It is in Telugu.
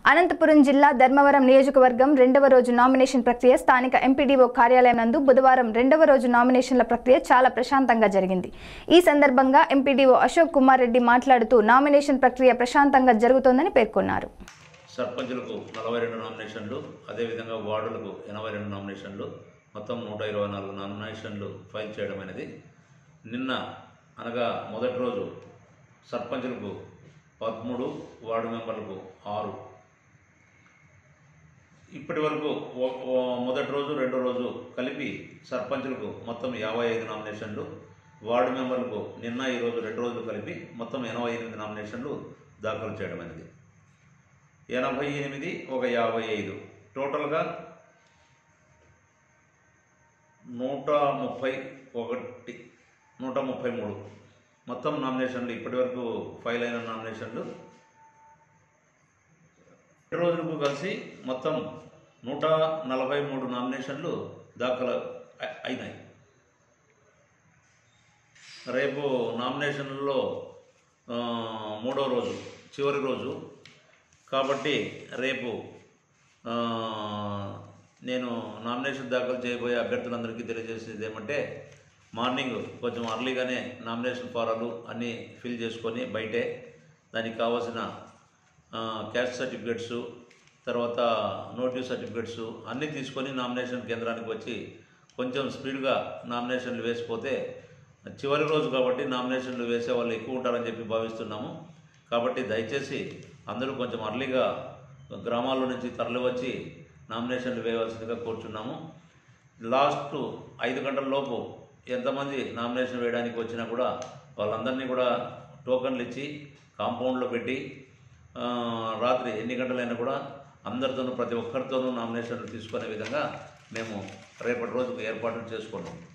అనంతపురం జిల్లా ధర్మవరం నియోజకవర్గం రెండవ రోజు నామినేషన్ ప్రక్రియ స్థానిక ఎంపీడీఓ కార్యాలయం నందు బుధవారం రెండవ రోజు నామినేషన్ల ప్రక్రియ చాలా ప్రశాంతంగా జరిగింది ఈ సందర్భంగా ఎంపీడీఓ అశోక్ కుమార్ రెడ్డి మాట్లాడుతూ నామినేషన్ ప్రక్రియ ప్రశాంతంగా జరుగుతోందని పేర్కొన్నారు సర్పంచులకు నలభై రెండు నామినేషన్లు అదేవిధంగా వార్డులకు ఎనభై రెండు నామినేషన్లు మొత్తం నూట ఇరవై నాలుగు నామినేషన్లు ఫైల్ చేయడం అనేది నిన్న అనగా మొదటి రోజు సర్పంచులకు పదమూడు వార్డు మెంబర్లకు ఆరు ఇప్పటి వరకు ఓ- ఓ- మొదటి రోజు రెండో రోజు కలిపి సర్పంచులకు మొత్తం యాభై ఐదు నామినేషన్లు వార్డు మెంబర్లకు నిన్న ఈరోజు రెండు రోజులు కలిపి మొత్తం ఎనభై ఎనిమిది నామినేషన్లు దాఖలు చేయడం అనేది ఎనభై ఎనిమిది ఒక యాభై ఐదు టోటల్గా నూట ముప్పై ఒకటి నూట ముప్పై మూడు మొత్తం నామినేషన్లు ఇప్పటివరకు ఫైల్ అయిన నామినేషన్లు రెండు రోజులకు కలిసి మొత్తం నూట నలభై మూడు నామినేషన్లు దాఖలు అ- అయినాయి రేపు నామినేషన్లలో ఆ, మూడో రోజు చివరి రోజు కాబట్టి రేపు ఆ, నేను నామినేషన్ దాఖలు చేయబోయే అభ్యర్థులందరికీ తెలియజేసేది ఏమంటే మార్నింగ్ కొంచెం అర్లీగానే నామినేషన్ ఫారాలు అన్నీ ఫిల్ చేసుకొని బయటే దానికి కావాల్సిన ఆ, క్యాస్ట్ సర్టిఫికేట్స్ తర్వాత నోటీస్ సర్టిఫికేట్స్ అన్నీ తీసుకొని నామినేషన్ కేంద్రానికి వచ్చి కొంచెం స్పీడ్గా నామినేషన్లు వేసిపోతే చివరి రోజు కాబట్టి నామినేషన్లు వేసే వాళ్ళు ఎక్కువ ఉంటారని చెప్పి భావిస్తున్నాము కాబట్టి దయచేసి అందరూ కొంచెం అర్లీగా గ్రామాల్లో నుంచి తరలి వచ్చి నామినేషన్లు వేయవలసిందిగా కోరుచున్నాము లాస్ట్ ఐదు గంటల లోపు ఎంతమంది నామినేషన్ వేయడానికి వచ్చినా కూడా వాళ్ళందరినీ కూడా టోకన్లు ఇచ్చి కాంపౌండ్లో పెట్టి ఆ, రాత్రి ఎన్ని గంటలైనా కూడా అందరితోనూ ప్రతి ఒక్కరితోనూ నామినేషన్లు తీసుకునే విధంగా మేము రేపటి రోజుకు ఏర్పాట్లు చేసుకున్నాం